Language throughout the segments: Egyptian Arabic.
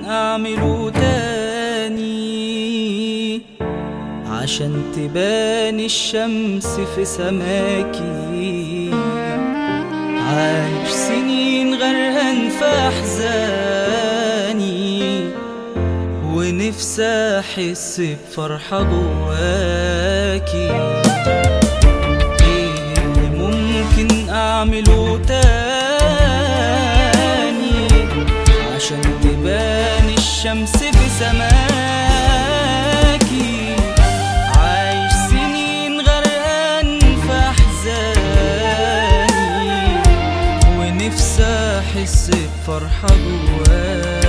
ممكن أعمله تاني عشان تبان الشمس في سماكي عايش سنين غرقان في أحزاني ونفسي أحس بفرحة جواكي إيه اللي ممكن أعمله تاني عشان تبان الشمس في سماكي عايش سنين غرقان في أحزاني ونفسي أحس بفرحة جواكي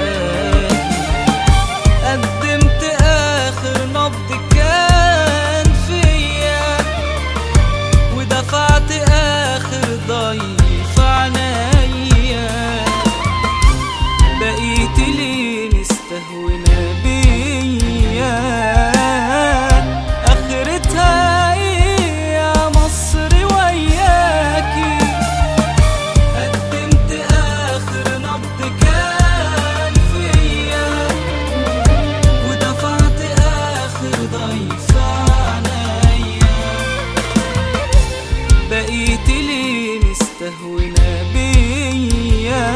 قدمت آخر نبض كان فيا ودفعت آخر ضيف عنايا بقيت ليه مستهونة بيا آخرتها إيه يا مصر وياكي قدمت آخر نبض كان فيا ودفعت آخر ضيف عنايا بقيت ليه مستهونة بيا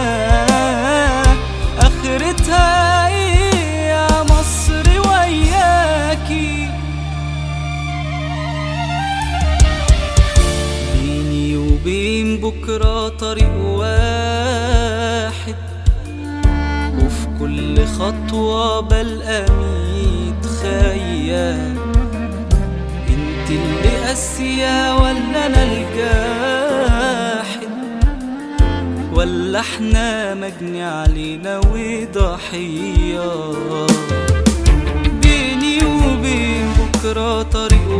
آخرتها إيه يا مصر وياكي بيني وبين بكرة طريق واحد وفي كل خطوة بلقى ميت خيال انت اللي قاسية ولا انا الجاحد ولا احنا مجني علينا وضحية بيني وبين بكرة طريق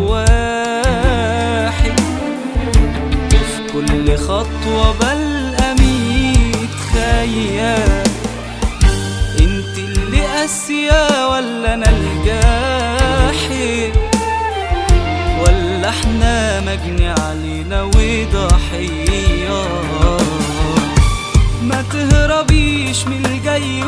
واحد وفي كل خطوة بلقى ميت خيال انت اللي قاسية ولا انا الجاحد ولا احنا مجني علينا وضحية ما تهربيش من الجاي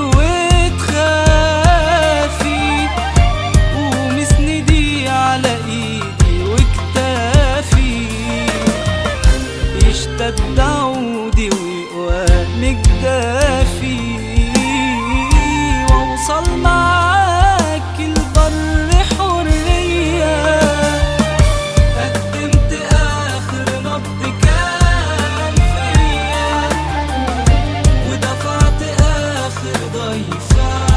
وتخافي ومسندي على ايدي وكتافي يشتد عودي ويقوى مجدافي واوصل معاك البر حرية قدمت آخر نبض كان فيا ودفعت آخر ضيف